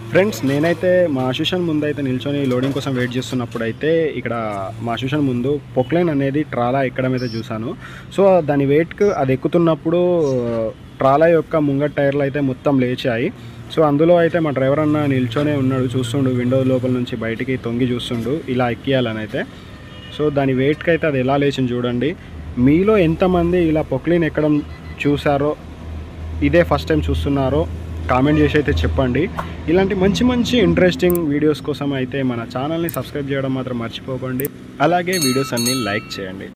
friends నేనైతే మా association ముందు అయితే నిల్చొని లోడింగ్ కోసం వెయిట్ చేస్తున్నప్పుడు అయితే ఇక్కడ మా అసోసియేషన్ ముందు పొక్లైన్ అనేది ట్రాలా ఎక్కడం అయితే చూశాను సో దాని వెయిట్కి అది ఎక్కుతున్నప్పుడు ట్రాలా యొక్క ముంగట్ టైర్లు అయితే మొత్తం లేచాయి సో అందులో అయితే మా డ్రైవర్ అన్న నిల్చొనే ఉన్నాడు చూస్తుండు విండో లోపల నుంచి బయటికి తొంగి చూస్తుండు ఇలా ఎక్కియాలని అయితే సో దాని వెయిట్కి అయితే అది ఎలా లేచింది చూడండి మీలో ఎంతమంది ఇలా పొక్లీన్ ఎక్కడం చూసారో ఇదే ఫస్ట్ టైం చూస్తున్నారో కామెంట్ చేసి అయితే చెప్పండి ఇలాంటి మంచి మంచి ఇంట్రెస్టింగ్ వీడియోస్ కోసం అయితే మన ఛానల్ని సబ్స్క్రైబ్ చేయడం మాత్రం మర్చిపోకండి అలాగే వీడియోస్ అన్నీ లైక్ చేయండి